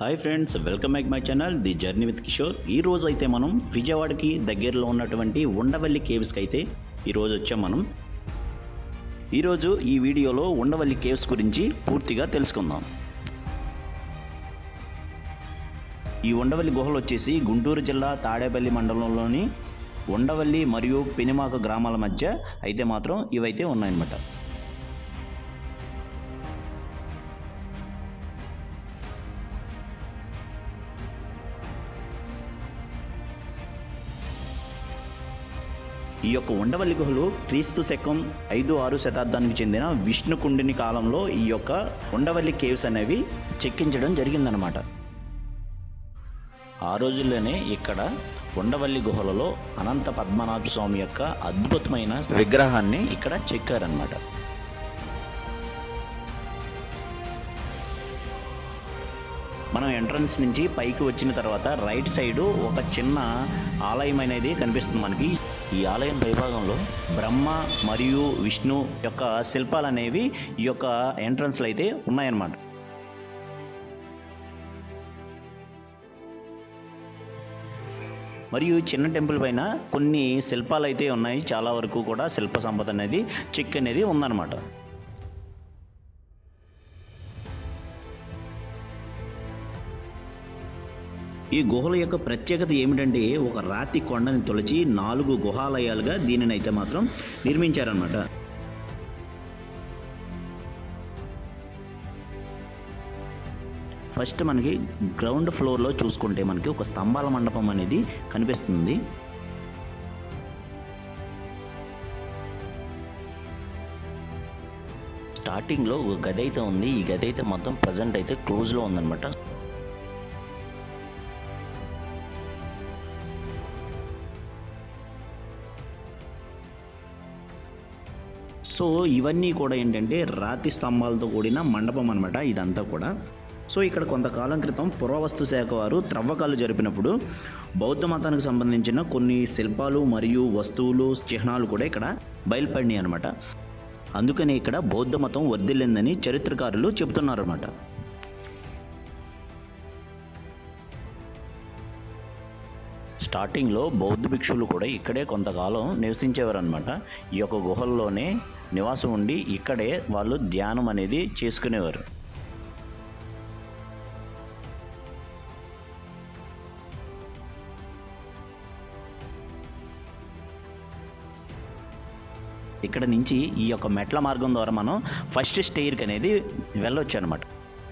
hi friends welcome back my channel the journey with Kishore ఈ రోజు అయితే మనం విజయవాడకి దగ్గరలో ఉన్నటువంటి ఉండవల్లి కేవ్స్కి అయితే ఈరోజు వచ్చాం మనం ఈరోజు ఈ వీడియోలో ఉండవల్లి కేవ్స్ గురించి పూర్తిగా తెలుసుకుందాం ఈ ఉండవల్లి గుహలు వచ్చేసి గుంటూరు జిల్లా తాడేపల్లి మండలంలోని ఉండవల్లి మరియు పెనుమాక గ్రామాల మధ్య అయితే మాత్రం ఇవైతే ఉన్నాయన్నమాట ఈ యొక్క ఉండవల్లి గుహలు క్రీస్తు శకం ఐదు ఆరు శతాబ్దానికి చెందిన విష్ణుకుండిని కాలంలో ఈ యొక్క ఉండవల్లి కేవ్స్ అనేవి చెక్కించడం జరిగిందనమాట ఆ రోజుల్లోనే ఇక్కడ ఉండవల్లి గుహలలో అనంత పద్మనాభ స్వామి యొక్క అద్భుతమైన విగ్రహాన్ని ఇక్కడ చెక్కారనమాట మనం ఎంట్రన్స్ నుంచి పైకి వచ్చిన తర్వాత రైట్ సైడ్ ఒక చిన్న ఆలయం అనేది కనిపిస్తుంది మనకి ఈ ఆలయం పైభాగంలో బ్రహ్మ మరియు విష్ణు యొక్క శిల్పాలు అనేవి ఈ యొక్క ఎంట్రన్స్లో అయితే ఉన్నాయన్నమాట మరియు ఈ చిన్న టెంపుల్ పైన కొన్ని శిల్పాలు అయితే ఉన్నాయి చాలా వరకు కూడా శిల్ప సంపద అనేది చెక్ అనేది ఉందన్నమాట ఈ గుహల యొక్క ప్రత్యేకత ఏమిటంటే ఒక రాతి కొండని తొలచి నాలుగు గుహాలయాలుగా దీనిని అయితే మాత్రం నిర్మించారనమాట ఫస్ట్ మనకి గ్రౌండ్ ఫ్లోర్లో చూసుకుంటే మనకి ఒక స్తంభాల మండపం అనేది కనిపిస్తుంది స్టార్టింగ్లో ఒక గది అయితే ఉంది ఈ గది అయితే మొత్తం ప్రజెంట్ అయితే క్లోజ్లో ఉందన్నమాట సో ఇవన్నీ కూడా ఏంటంటే రాతి స్తంభాలతో కూడిన మండపం అనమాట ఇదంతా కూడా సో ఇక్కడ కొంతకాలం క్రితం పురావస్తు శాఖ వారు త్రవ్వకాలు జరిపినప్పుడు బౌద్ధ మతానికి సంబంధించిన కొన్ని శిల్పాలు మరియు వస్తువులు చిహ్నాలు కూడా ఇక్కడ బయలుపడినాయి అనమాట అందుకని ఇక్కడ బౌద్ధ మతం వర్ధిల్లిందని చరిత్రకారులు చెబుతున్నారన్నమాట స్టార్టింగ్లో బౌద్ధ భిక్షువులు కూడా ఇక్కడే కొంతకాలం నివసించేవారనమాట ఈ యొక్క గుహల్లోనే నివాసం ఉండి ఇక్కడే వాళ్ళు ధ్యానం అనేది చేసుకునేవారు ఇక్కడ నుంచి ఈ యొక్క మెట్ల మార్గం ద్వారా మనం ఫస్ట్ స్టెయిర్కి అనేది వెళ్ళొచ్చు అనమాట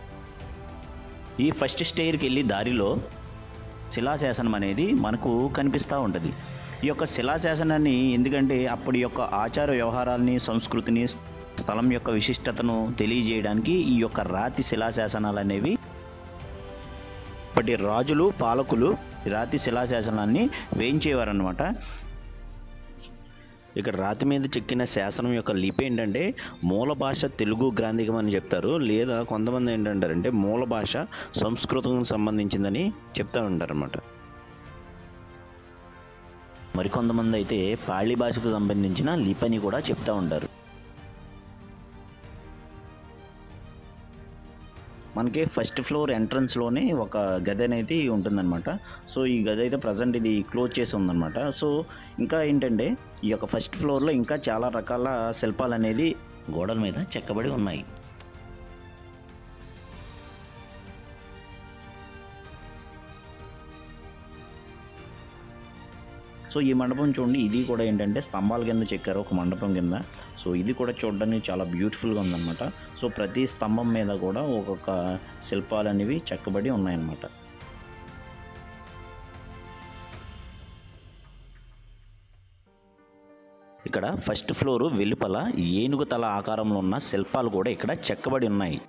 ఈ ఫస్ట్ స్టెయిర్కి వెళ్ళి దారిలో శిలాశాసనం అనేది మనకు కనిపిస్తూ ఉంటుంది ఈ యొక్క శిలాశాసనాన్ని ఎందుకంటే అప్పటి యొక్క ఆచార వ్యవహారాల్ని సంస్కృతిని స్థలం యొక్క విశిష్టతను తెలియజేయడానికి ఈ యొక్క రాతి శిలాశాసనాలు అనేవి అప్పటి రాజులు పాలకులు ఈ రాతి శిలాశాసనాన్ని వేయించేవారనమాట ఇక్కడ రాతి మీద చెక్కిన శాసనం యొక్క లిపి ఏంటంటే మూల భాష తెలుగు గ్రాంధికం అని చెప్తారు లేదా కొంతమంది ఏంటంటారంటే మూల భాష సంస్కృతం సంబంధించిందని చెప్తూ ఉంటారన్నమాట మరికొంతమంది అయితే పాళీ భాషకు సంబంధించిన లిపని కూడా చెప్తూ ఉంటారు మనకి ఫస్ట్ ఫ్లోర్ ఎంట్రన్స్లోనే ఒక గది అనేది ఉంటుందన్నమాట సో ఈ గది అయితే ప్రజెంట్ ఇది క్లోజ్ చేసి ఉందన్నమాట సో ఇంకా ఏంటంటే ఈ యొక్క ఫస్ట్ ఫ్లోర్లో ఇంకా చాలా రకాల శిల్పాలు అనేది గోడల మీద చెక్కబడి ఉన్నాయి సో ఈ మండపం చూడండి ఇది కూడా ఏంటంటే స్తంభాల కింద చెక్కారు ఒక మండపం కింద సో ఇది కూడా చూడడానికి చాలా బ్యూటిఫుల్గా ఉందన్నమాట సో ప్రతి స్తంభం మీద కూడా ఒక్కొక్క శిల్పాలు అనేవి చెక్కబడి ఉన్నాయన్నమాట ఇక్కడ ఫస్ట్ ఫ్లోర్ వెలుపల ఏనుగు తల ఆకారంలో ఉన్న శిల్పాలు కూడా ఇక్కడ చెక్కబడి ఉన్నాయి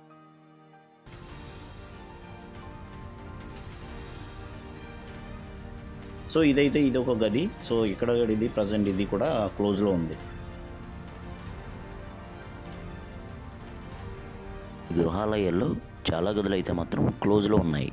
సో ఇదైతే ఇది ఒక గది సో ఇక్కడ ఇది ప్రజెంట్ ఇది కూడా క్లోజ్లో ఉంది గృహాలయాల్లో చాలా గదులు అయితే మాత్రం క్లోజ్లో ఉన్నాయి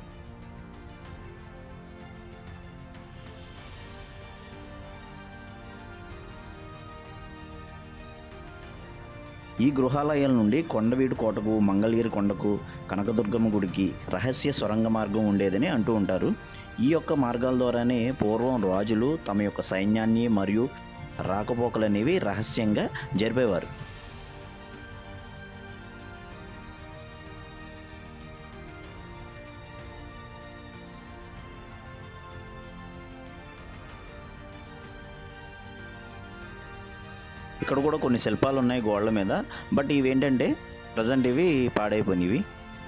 ఈ గృహాలయాల నుండి కొండవీడు కోటకు మంగళగిరి కొండకు కనకదుర్గమ్మ గుడికి రహస్య సొరంగ మార్గం ఉండేదని అంటూ ఉంటారు ఈ యొక్క మార్గాల ద్వారానే పూర్వం రాజులు తమ యొక్క సైన్యాన్ని మరియు రాకపోకలు అనేవి రహస్యంగా జరిపేవారు ఇక్కడ కూడా కొన్ని శిల్పాలు ఉన్నాయి గోడల మీద బట్ ఇవి ఏంటంటే ప్రజెంట్ ఇవి పాడైపోయినవి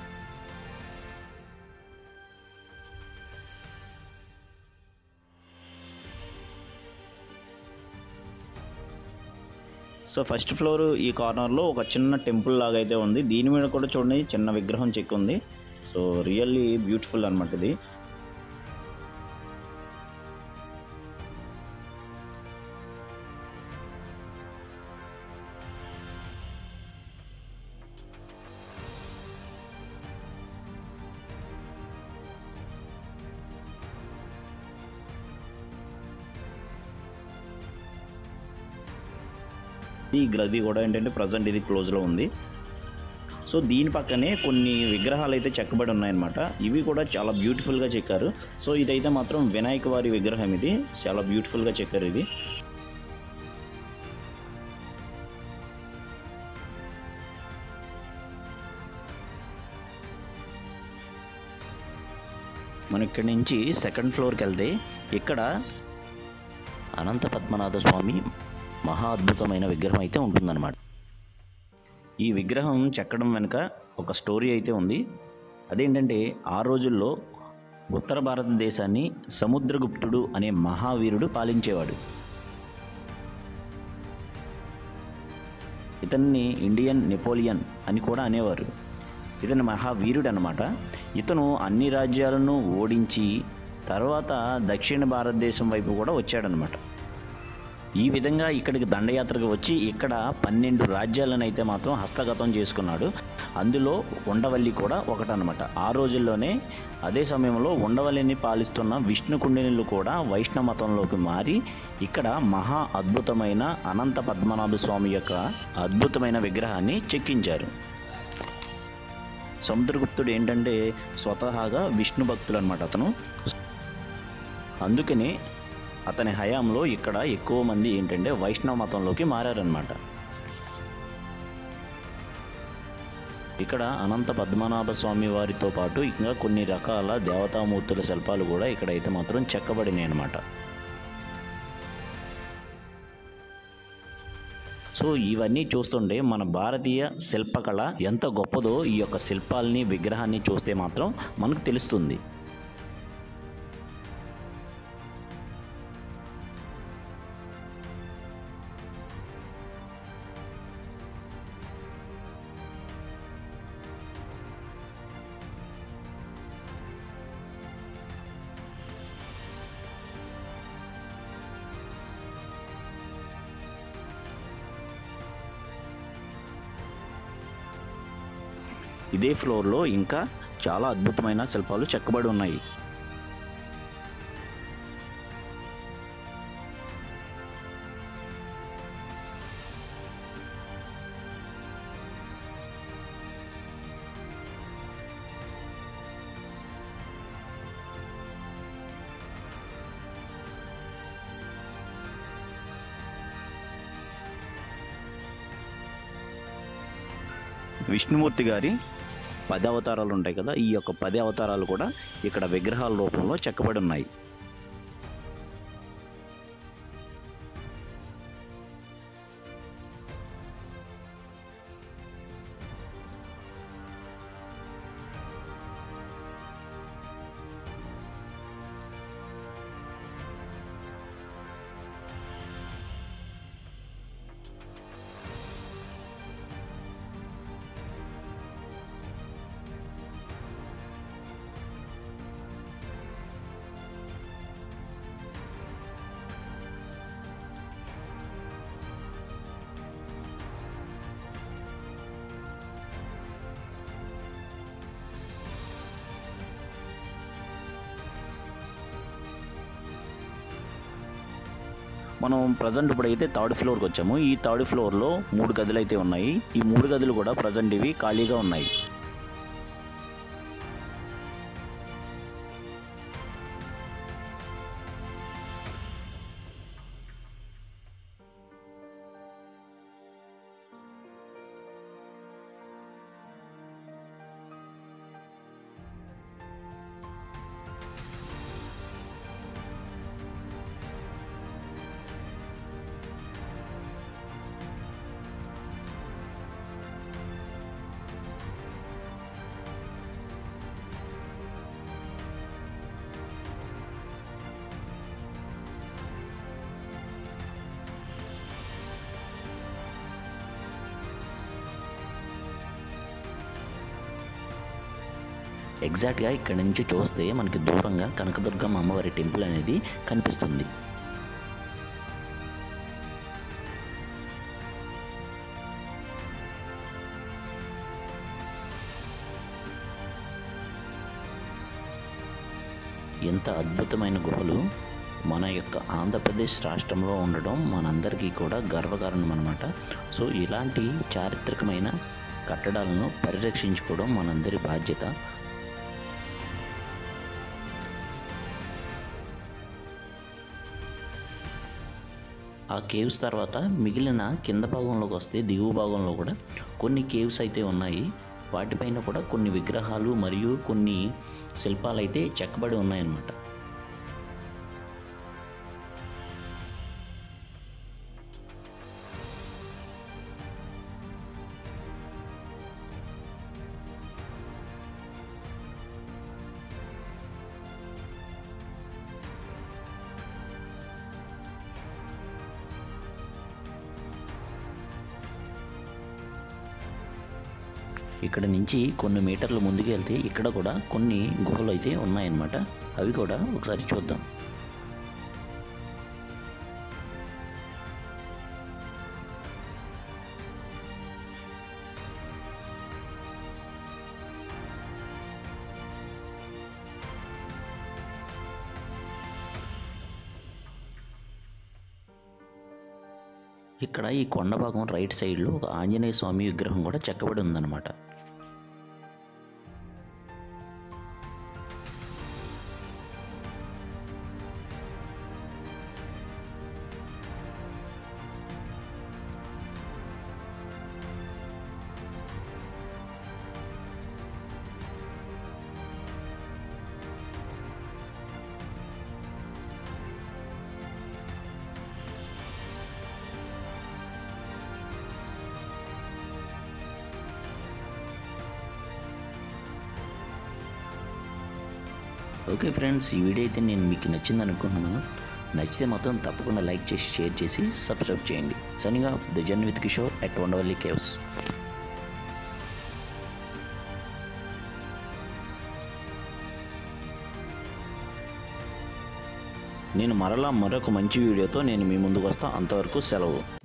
సో ఫస్ట్ ఫ్లోర్ ఈ కార్నర్లో ఒక చిన్న టెంపుల్ లాగా అయితే ఉంది దీని మీద కూడా చూడండి చిన్న విగ్రహం చెక్కు ఉంది సో రియల్లీ బ్యూటిఫుల్ అనమాట ఇది ఈ గది కూడా ఏంటంటే ప్రజెంట్ ఇది క్లోజ్లో ఉంది సో దీని పక్కనే కొన్ని విగ్రహాలు అయితే చెక్కబడి ఉన్నాయన్నమాట ఇవి కూడా చాలా బ్యూటిఫుల్గా చెక్కారు సో ఇదైతే మాత్రం వినాయక వారి విగ్రహం ఇది చాలా బ్యూటిఫుల్గా చెక్కారు ఇది మనం ఇక్కడి నుంచి సెకండ్ ఫ్లోర్కి వెళ్తే ఇక్కడ అనంత పద్మనాభ స్వామి మహా అద్భుతమైన విగ్రహం అయితే ఉంటుందన్నమాట ఈ విగ్రహం చెక్కడం వెనుక ఒక స్టోరీ అయితే ఉంది అదేంటంటే ఆ రోజుల్లో ఉత్తర భారతదేశాన్ని సముద్రగుప్తుడు అనే మహావీరుడు పాలించేవాడు ఇతన్ని ఇండియన్ నెపోలియన్ అని కూడా అనేవారు ఇతను మహావీరుడు అనమాట ఇతను అన్ని రాజ్యాలను ఓడించి తర్వాత దక్షిణ భారతదేశం వైపు కూడా వచ్చాడనమాట ఈ విధంగా ఇక్కడికి దండయాత్రకు వచ్చి ఇక్కడ పన్నెండు రాజ్యాలను అయితే మాత్రం హస్తగతం చేసుకున్నాడు అందులో ఉండవల్లి కూడా ఒకటనమాట ఆ రోజుల్లోనే అదే సమయంలో ఉండవల్లిని పాలిస్తున్న విష్ణుకుండినులు కూడా వైష్ణవ మతంలోకి మారి ఇక్కడ మహా అద్భుతమైన అనంత పద్మనాభ స్వామి యొక్క అద్భుతమైన విగ్రహాన్ని చెక్కించారు సముద్రగుప్తుడు ఏంటంటే స్వతహాగా విష్ణు భక్తులు అనమాట అతను అందుకనే అతని హయాంలో ఇక్కడ ఎక్కువ మంది ఏంటంటే వైష్ణవ మతంలోకి మారారనమాట ఇక్కడ అనంత పద్మనాభ స్వామి వారితో పాటు ఇంకా కొన్ని రకాల దేవతామూర్తుల శిల్పాలు కూడా ఇక్కడైతే మాత్రం చెక్కబడినాయి అనమాట సో ఇవన్నీ చూస్తుంటే మన భారతీయ శిల్పకళ ఎంత గొప్పదో ఈ యొక్క శిల్పాలని విగ్రహాన్ని చూస్తే మాత్రం మనకు తెలుస్తుంది ఇదే ఫ్లోర్లో ఇంకా చాలా అద్భుతమైన శిల్పాలు చెక్కబడి ఉన్నాయి విష్ణుమూర్తి గారి పది అవతారాలు ఉంటాయి కదా ఈ యొక్క పది అవతారాలు కూడా ఇక్కడ విగ్రహాల రూపంలో చెక్కబడి ఉన్నాయి మనం ప్రజెంట్ ఇప్పుడైతే థర్డ్ ఫ్లోర్కి వచ్చాము ఈ థర్డ్ ఫ్లోర్లో మూడు గదులు అయితే ఉన్నాయి ఈ మూడు గదులు కూడా ప్రజెంట్ ఇవి ఖాళీగా ఉన్నాయి ఎగ్జాక్ట్గా ఇక్కడ నుంచి చూస్తే మనకి దూరంగా కనకదుర్గమ్మ అమ్మవారి టెంపుల్ అనేది కనిపిస్తుంది ఎంత అద్భుతమైన గుహలు మన యొక్క ఆంధ్రప్రదేశ్ రాష్ట్రంలో ఉండడం మనందరికీ కూడా గర్వకారణం అనమాట సో ఇలాంటి చారిత్రకమైన కట్టడాలను పరిరక్షించుకోవడం మనందరి బాధ్యత ఆ కేవ్స్ తర్వాత మిగిలిన కింద భాగంలోకి వస్తే దిగువ భాగంలో కూడా కొన్ని కేవ్స్ అయితే ఉన్నాయి వాటిపైన కూడా కొన్ని విగ్రహాలు మరియు కొన్ని శిల్పాలు అయితే చెక్కబడి ఉన్నాయన్నమాట ఇక్కడ నుంచి కొన్ని మీటర్లు ముందుకు వెళ్తే ఇక్కడ కూడా కొన్ని గుహలు అయితే ఉన్నాయన్నమాట అవి కూడా ఒకసారి చూద్దాం ఇక్కడ ఈ కొండ భాగం రైట్ సైడ్లో ఒక ఆంజనేయ స్వామి విగ్రహం కూడా చెక్కబడి ఉందన్నమాట ఓకే ఫ్రెండ్స్ ఈ వీడియో అయితే నేను మీకు నచ్చింది అనుకుంటున్నాను నచ్చితే మాత్రం తప్పకుండా లైక్ చేసి షేర్ చేసి సబ్స్క్రైబ్ చేయండి సనింగ్ ఆఫ్ ద జన్ with Kishore at Undavalli caves నేను మరలా మరొక మంచి వీడియోతో నేను మీ ముందుకు వస్తా అంతవరకు సెలవు